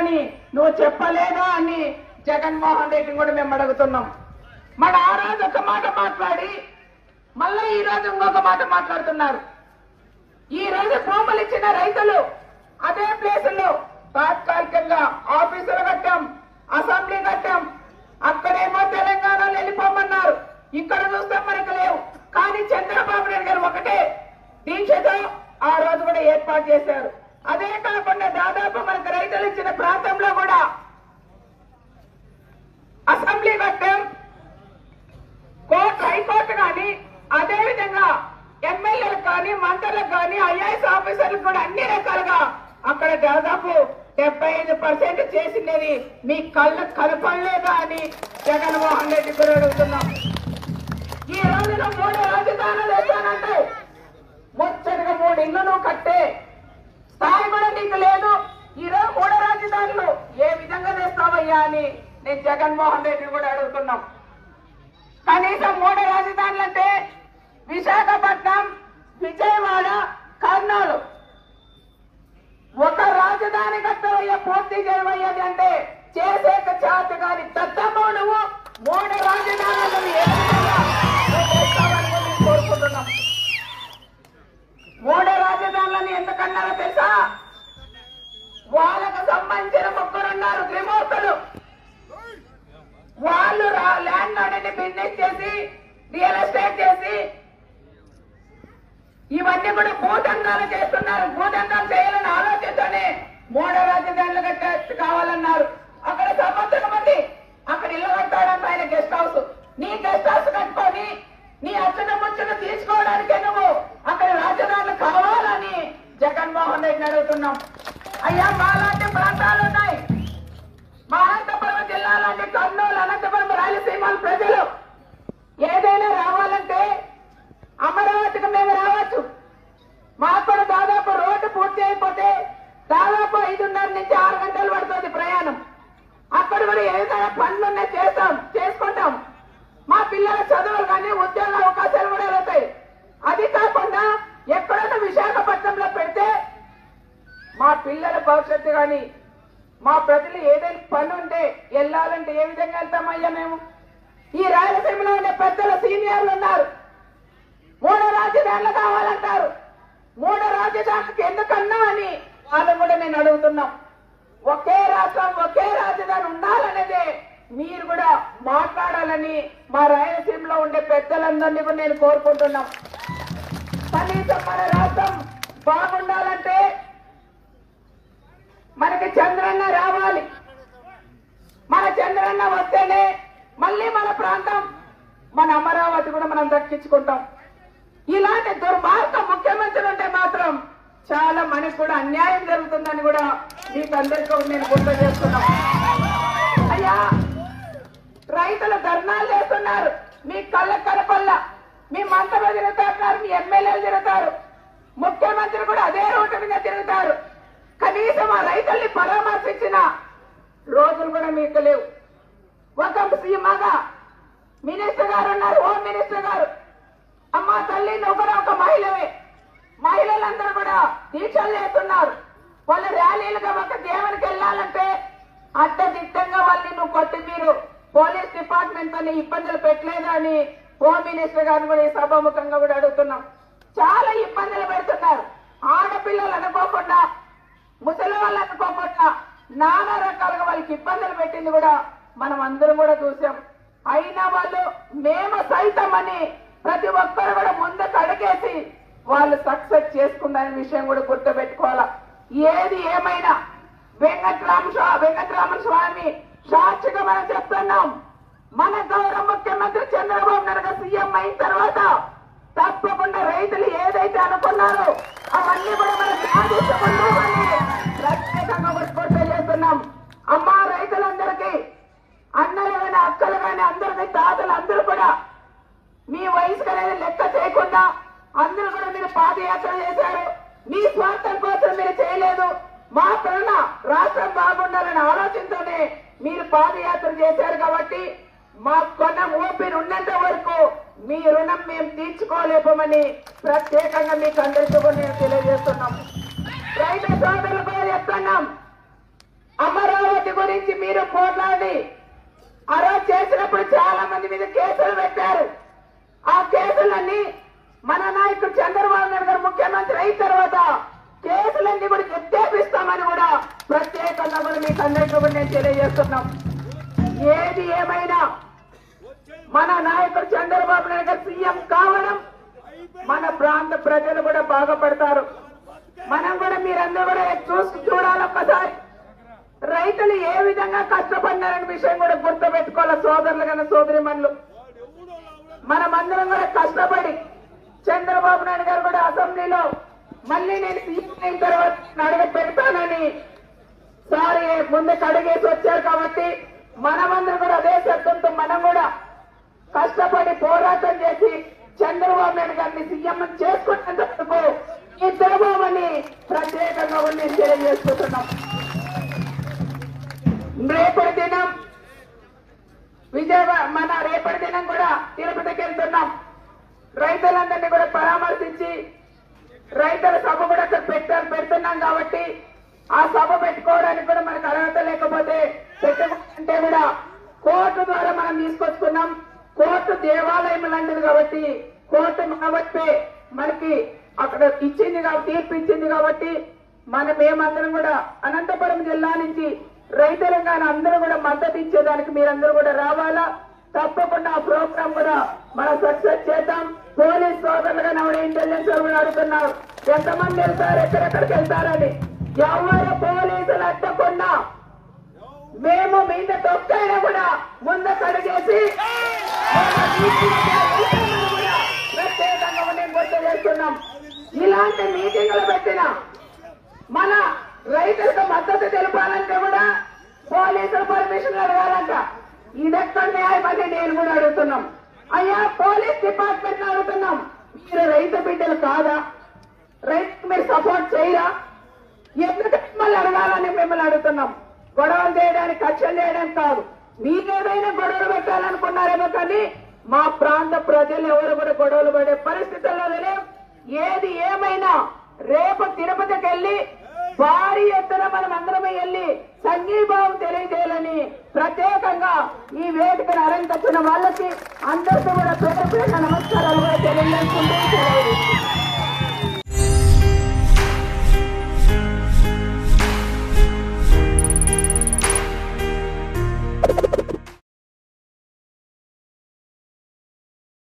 అని నువ్వు చెప్పలేదా అని జగన్మోహన్ రెడ్డిని కూడా మేము అడుగుతున్నాం మన ఆ రోజు ఒక మాట మాట్లాడి మళ్ళీ ఈ రోజు ఇంకొక మాట మాట్లాడుతున్నారు ఈ రోజు భూములు ఇచ్చిన రైతులు అదే ప్లేసుల్లో తాత్కాలికంగా ఆఫీసులు కట్టాం అసెంబ్లీ కట్టాం అక్కడేమో తెలంగాణలో వెళ్ళిపోమన్నారు ఇక్కడ చూస్తే మనకు లేవు కానీ చంద్రబాబు నాయుడు గారు ఒకటే దీక్షతో ఆ రోజు కూడా ఏర్పాటు చేశారు అదే కాకుండా దాదాపు మనకు రైతులు ఇచ్చిన ప్రాంతంలో కూడా అసెంబ్లీ కట్టాం కోర్టు హైకోర్టు కానీ అదే విధంగా ఎమ్మెల్యేలకు కానీ మంత్రులకు కానీ ఐఏఎస్ ఆఫీసర్లకు కూడా అన్ని రకాలుగా అక్కడ దాదాపు డెబ్బై ఐదు పర్సెంట్ చేసినది మీ కళ్ళకు కనపడలేదా అని జగన్మోహన్ రెడ్డి కూడా అడుగుతున్నాం ఈ రోజున మూడు రాజధానులు వేశానంటే ముచ్చటగా మూడు ఇళ్ళు నువ్వు కట్టే స్థాయి కూడా నీకు లేదు ఈ రోజు మూడు రాజధానులు ఏ విధంగా వేస్తావయ్యా అని నేను జగన్మోహన్ రెడ్డిని కూడా అడుగుతున్నాం కనీసం మూడు రాజధానులు అంటే విశాఖపట్నం విజయవాడ కర్నూలు ఒక రాజధాని కట్టవయ్య పూర్తి చేయవయ్యది అంటే చేసేక చేత కాని దత్తమ్మ నువ్వు మూడు రాజధానులను ఏ విధంగా నువ్వు చేస్తావని కూడా నేను కోరుకుంటున్నాం మూడు రాజధానులను ఎందుకన్నారో తెలుసా వాళ్ళకు సంబంధించిన ముగ్గురున్నారు త్రిమూర్తులు వాళ్ళు రా- ల్యాండ్ లోనే బిజినెస్ చేసి రియల్ ఎస్టేట్ చేసి ఇవన్నీ కూడా భూదందాలు చేస్తున్నారు భూదందాలు చేయాలని ఆలోచనతోనే మూడో రాజధానులు కట్ట కావాలన్నారు అక్కడ సంవత్సరం మంది అక్కడ ఇల్లు కట్టాడని ఆయన గెస్ట్ హౌస్ నీ గెస్ట్ హౌస్ కట్టుకొని నీ అచ్చన ముచ్చట తీసుకోవడానికే నువ్వు అక్కడ రాజధానులు కావాలని జగన్మోహన్ రెడ్డిని అడుగుతున్నాం అయ్యా మాలాంటి ప్రాంతాలు ఉన్నాయి మా అనంతపురం జిల్లాలోని కర్నూలు అనంతపురం రాయలసీమ ప్రజలు ఏదైనా రావాలంటే అమరావతికి మేము రావచ్చు మాకు కూడా దాదాపు రోడ్డు పూర్తి అయిపోతే దాదాపు ఐదున్నర నుంచి ఆరు గంటలు పడుతుంది ప్రయాణం అక్కడ కూడా ఏదైనా పనులున్నా చేస్తాం చేసుకుంటాం మా పిల్లల చదువులు కానీ ఉద్యోగ అవకాశాలు కూడా అవుతాయి అది కాకుండా ఎక్కడైనా విశాఖపట్నంలో పెడితే మా పిల్లల భవిష్యత్తు కానీ మా ప్రజలు ఏదైనా పని ఉంటే వెళ్ళాలంటే ఏ విధంగా వెళ్తామయ్యా మేము ఈ రాయలసీమలో ఉండే పెద్దలు సీనియర్లు ఉన్నారు మూడో రాజధానులు కావాలంటారు మూడో రాజధానికి ఎందుకన్నా అని వాళ్ళని కూడా నేను అడుగుతున్నాం ఒకే రాష్ట్రం ఒకే రాజధాని ఉండాలనేదే మీరు కూడా మాట్లాడాలని మా రాయలసీమలో ఉండే పెద్దలందరినీ కూడా నేను కోరుకుంటున్నాం కనీసం మన రాష్ట్రం బాగుండాలంటే మనకి చంద్రన్న రావాలి మన చంద్రన్న వస్తేనే మళ్ళీ మన ప్రాంతం మన అమరావతి కూడా మనం దక్కించుకుంటాం ఇలాంటి దుర్మార్గ ముఖ్యమంత్రి ఉంటే మాత్రం చాలా మనకు కూడా అన్యాయం జరుగుతుందని కూడా మీకు అందరికీ కూడా నేను గుర్తు చేస్తున్నాం అయ్యా రైతులు ధర్నాలు చేస్తున్నారు మీ కళ్ళ కలపల్ల మీ మంత్రులు తిరుగుతారు మీ ఎమ్మెల్యేలు తిరుగుతారు ముఖ్యమంత్రి కూడా అదే రోడ్డు మీద తిరుగుతారు కనీసం ఆ రైతుల్ని పరామర్శించిన రోజులు కూడా మీకు లేవు ఒక సీమగా మినిస్టర్ గారు ఉన్నారు హోమ్ మినిస్టర్ గారు అమ్మా తల్లి నువ్వు కూడా ఒక మహిళవే మహిళలందరూ కూడా దీక్షలు చేస్తున్నారు వాళ్ళు ర్యాలీలుగా ఒక దేవునికి వెళ్ళాలంటే అడ్డదిట్టంగా వాళ్ళని నువ్వు కొట్టి మీరు పోలీస్ డిపార్ట్మెంట్ అని ఇబ్బందులు పెట్టలేదు అని హోమ్ మినిస్టర్ గారిని కూడా ఈ సభాముఖంగా కూడా అడుగుతున్నాం చాలా ఇబ్బందులు పెడుతున్నారు ఆడపిల్లలు అనుకోకుండా ముసలి వాళ్ళు అనుకోకుండా నానా రకాలుగా వాళ్ళకి ఇబ్బందులు పెట్టింది కూడా మనం అందరం కూడా చూసాం అయినా వాళ్ళు మేము సైతం అని ప్రతి ఒక్కరు కూడా ముందుకు అడిగేసి వాళ్ళు సక్సెస్ చేసుకున్న విషయం కూడా గుర్తుపెట్టుకోవాలా ఏది ఏమైనా వెంకట్రామ స్వా- వెంకట్రామన్ స్వామి సాక్షిగా మనం చెప్తున్నాం మన గౌరవ ముఖ్యమంత్రి చంద్రబాబు నాయుడు గారు సీఎం అయిన తర్వాత తప్పకుండా రైతులు ఏదైతే అనుకున్నారో అవన్నీ కూడా మనం సాధించుకుంటామని ప్రత్యేకంగా కూడా స్పష్టం చేస్తున్నాం అమ్మా రైతులందరికీ అన్నలు కానీ అక్కలు కానీ అందరికీ తాతలు అందరూ కూడా మీ వయసు అనేది లెక్క చేయకుండా అందరూ కూడా మీరు పాదయాత్ర చేశారు మీ స్వార్థం కోసం మీరు చేయలేదు మా ప్రేరణ రాష్ట్రం బాగుండాలనే ఆలోచనతోనే మీరు పాదయాత్ర చేశారు కాబట్టి మా కొన్న ఊపిరి ఉన్నంత వరకు మీ రుణం మేము తీర్చుకోలేపమని ప్రత్యేకంగా మీకు అందరికీ కూడా నేను తెలియజేస్తున్నాం రైతు సోదరులు కూడా చెప్తున్నాం అమరావతి గురించి మీరు పోట్లాడి ఆ రోజు చేసినప్పుడు చాలా మంది మీద కేసులు పెట్టారు ఆ కేసులన్నీ మన నాయకుడు చంద్రబాబు నాయుడు గారు ముఖ్యమంత్రి అయిన తర్వాత కేసులన్నీ కూడా ఎత్తేపిస్తామని కూడా ప్రత్యేకంగా కూడా మీకు అందరికీ కూడా నేను తెలియజేస్తున్నాం ఏది ఏమైనా మన నాయకుడు చంద్రబాబు నాయుడు గారు సీఎం కావడం మన ప్రాంత ప్రజలు కూడా బాగుపడతారు మనం కూడా మీరందరూ కూడా చూసి చూడాలి ఒక్కసారి రైతులు ఏ విధంగా కష్టపడినారనే విషయం కూడా గుర్తుపెట్టుకోవాలి సోదరులు కన్నా సోదరి మనమందరం కూడా కష్టపడి చంద్రబాబు నాయుడు గారు కూడా అసెంబ్లీలో మళ్ళీ నేను సీఎం అయిన తర్వాత అడుగు పెడతానని సారీ ముందుకు అడిగేసి వచ్చారు కాబట్టి మనమందరం కూడా అదే శబ్దంతో మనం కూడా కష్టపడి పోరాటం చేసి చంద్రబాబు నాయుడు గారిని సీఎం చేసుకున్నందుకు ఇద్దరమని ప్రత్యేకంగా కూడా నేను తెలియజేసుకుంటున్నాం రేపటి దినం విజయవాడ మన రేపటి దినం కూడా తిరుపతికి వెళ్తున్నాం రైతులందరినీ కూడా పరామర్శించి రైతుల సభ కూడా అక్కడ పెట్టారు పెడుతున్నాం కాబట్టి ఆ సభ పెట్టుకోవడానికి కూడా మనకు అర్హత లేకపోతే పెట్టుకుంటే కూడా కోర్టు ద్వారా మనం తీసుకొచ్చుకున్నాం కోర్టు దేవాలయం లాంటిది కాబట్టి కోర్టు కాబట్టి మనకి అక్కడ ఇచ్చింది కాబట్టి తీర్పు ఇచ్చింది కాబట్టి మనం మేమందరం కూడా అనంతపురం జిల్లా నుంచి రైతులంగా అందరూ కూడా మద్దతు ఇచ్చేదానికి మీరందరూ కూడా రావాలా తప్పకుండా ఆ ప్రోగ్రామ్ కూడా మనం సక్సెస్ చేద్దాం పోలీస్ సోదరులుగా నవ్వుడు ఇంటెలిజెన్స్ వాళ్ళు కూడా అడుగుతున్నారు ఎంతమంది వెళ్తారు ఎక్కడెక్కడికి వెళ్తారని ఎవరు పోలీసులు అడ్డకుండా మేము మీద తొక్కైనా కూడా ముందుకు అడిగేసి మన మీటింగ్కి వెళ్తామని కూడా ప్రత్యేకంగా మేము గుర్తు చేస్తున్నాం ఇలాంటి మీటింగ్లు పెట్టిన మన రైతులకు మద్దతు తెలపాలంటే కూడా పోలీసులు పర్మిషన్ అడగాలంట ఇదెక్కడ న్యాయం అని నేను కూడా అడుగుతున్నాం అయ్యా పోలీస్ డిపార్ట్మెంట్ అడుగుతున్నాం మీరు రైతు బిడ్డలు కాదా రైతుకు మీరు సపోర్ట్ చేయరా ఎందుకు మిమ్మల్ని అడగాలని మిమ్మల్ని అడుగుతున్నాం గొడవలు చేయడానికి కక్షలు చేయడానికి కాదు మీరేదైనా గొడవలు పెట్టాలనుకున్నారేమో కానీ మా ప్రాంత ప్రజలు ఎవరు కూడా గొడవలు పడే పరిస్థితుల్లో లేవు ఏది ఏమైనా రేపు తిరుపతికి వెళ్ళి భారీ ఎత్తున మనం అందరమే వెళ్ళి సంఘీభావం తెలియజేయాలని ప్రత్యేకంగా ఈ వేదికను అలంకరించిన వాళ్ళకి అందరికీ కూడా పేరు పేరు నమస్కారాలు కూడా తెలియజేసుకుంటూ సెలవు తీసుకుంటున్నాను.